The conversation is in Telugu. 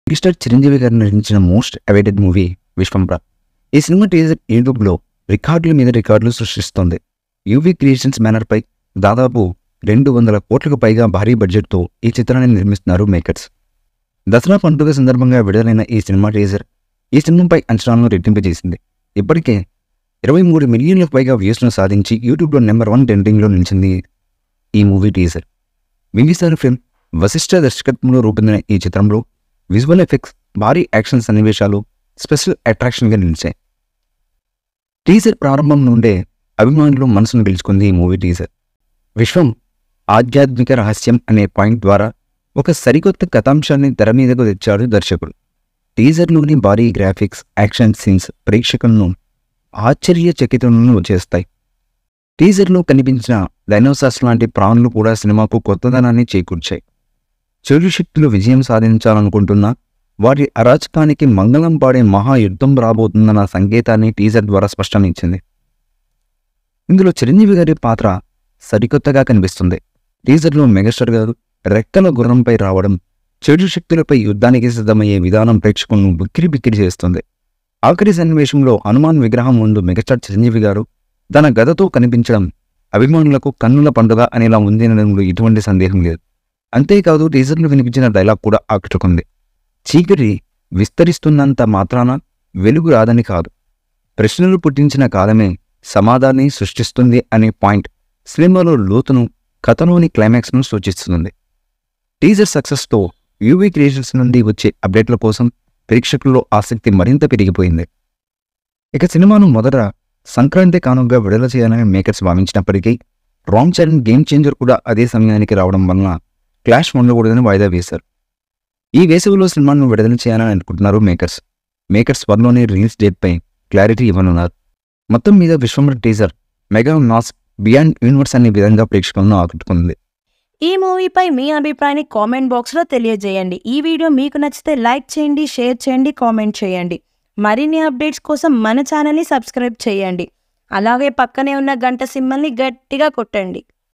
మిస్టర్ చిరంజీవి గారు నటించిన మోస్ట్ అవైటెడ్ మూవీ విశ్వంప్ర ఈ సినిమా టీజర్ యూట్యూబ్లో రికార్డుల మీద రికార్డులు సృష్టిస్తోంది యూవీ క్రియేషన్స్ బ్యానర్పై దాదాపు రెండు వందల కోట్లకు పైగా భారీ బడ్జెట్తో ఈ చిత్రాన్ని నిర్మిస్తున్నారు మేకర్స్ దసరా పండుగ సందర్భంగా విడుదలైన ఈ సినిమా టీజర్ ఈ సినిమాపై అంచనాలను రెట్టింపు చేసింది ఇప్పటికే ఇరవై మూడు మిలియన్లకు పైగా వ్యూస్ను సాధించి యూట్యూబ్లో నెంబర్ వన్ ట్రెండింగ్లో నిలిచింది ఈ మూవీ టీజర్ వింగిసార్ ఫిల్మ్ వశిష్ఠ దర్శకత్వంలో రూపొందిన ఈ చిత్రంలో విజువల్ ఎఫెక్ట్స్ భారీ యాక్షన్ సన్నివేశాలు స్పెషల్ అట్రాక్షన్గా నిలిచాయి టీజర్ ప్రారంభం నుండే అభిమానులు మనసును గెలుచుకుంది ఈ మూవీ టీజర్ విశ్వం ఆధ్యాత్మిక రహస్యం అనే పాయింట్ ద్వారా ఒక సరికొత్త కథాంశాన్ని తెర మీదకు తెచ్చాడు దర్శకుడు టీజర్లోని భారీ గ్రాఫిక్స్ యాక్షన్ సీన్స్ ప్రేక్షకులను ఆశ్చర్యచకితులను చేస్తాయి టీజర్లో కనిపించిన డైనోసార్స్ లాంటి ప్రాణులు కూడా సినిమాకు కొత్తదనాన్ని చేకూర్చాయి చెడు శక్తులు విజయం సాధించాలనుకుంటున్న వారి అరాచకానికి మంగళం పాడే మహాయుద్ధం రాబోతుందన్న సంకేతాన్ని టీజర్ ద్వారా స్పష్టమిచ్చింది ఇందులో చిరంజీవి గారి పాత్ర సరికొత్తగా కనిపిస్తుంది టీజర్లో మెగాస్టార్ గారు రెక్కల గుర్రంపై రావడం చెడు శక్తులపై యుద్ధానికి సిద్ధమయ్యే విధానం ప్రేక్షకులను బిక్కిరి బిక్కిరి చేస్తుంది ఆఖరి సన్నివేశంలో హనుమాన్ విగ్రహం ముందు మెగాస్టార్ చిరంజీవి గారు తన గదతో కనిపించడం అభిమానులకు కన్నుల పండుగ అనేలా ఉంది అనడంలో ఎటువంటి సందేహం లేదు అంతేకాదు టీజర్లో వినిపించిన డైలాగ్ కూడా ఆకట్టుకుంది చీకటి విస్తరిస్తున్నంత మాత్రాన వెలుగు రాదని కాదు ప్రశ్నలు పుట్టించిన కాలమే సమాధాన్ని సృష్టిస్తుంది అనే పాయింట్ సినిమాలో లోతును కథలోని క్లైమాక్స్ను సూచిస్తుంది టీజర్ సక్సెస్తో యూవీ క్రియేషన్స్ నుండి వచ్చే అప్డేట్ల కోసం ప్రేక్షకుల్లో ఆసక్తి మరింత పెరిగిపోయింది ఇక సినిమాను మొదట సంక్రాంతి కానుకగా విడుదల చేయాలని మేకర్స్ భావించినప్పటికీ రాంగ్ చరణ్ గేమ్ చేంజర్ కూడా అదే సమయానికి రావడం వలన క్లాష్ ఉండకూడదని వాయిదా వేశారు ఈ వేసవిలో సినిమాను విడుదల చేయాలని అనుకుంటున్నారు మేకర్స్ మేకర్స్ త్వరలోనే రిలీజ్ డేట్పై క్లారిటీ ఇవ్వనున్నారు మొత్తం మీద Vishwambhara teaser mega mass beyond universe అనే విధంగా ప్రేక్షకులను ఆకట్టుకుంది ఈ మూవీపై మీ అభిప్రాయాన్ని కామెంట్ బాక్స్లో తెలియజేయండి ఈ వీడియో మీకు నచ్చితే లైక్ చేయండి షేర్ చేయండి కామెంట్ చేయండి మరిన్ని అప్డేట్స్ కోసం మన ఛానల్ని సబ్స్క్రైబ్ చేయండి అలాగే పక్కనే ఉన్న గంట సింబల్ని గట్టిగా కొట్టండి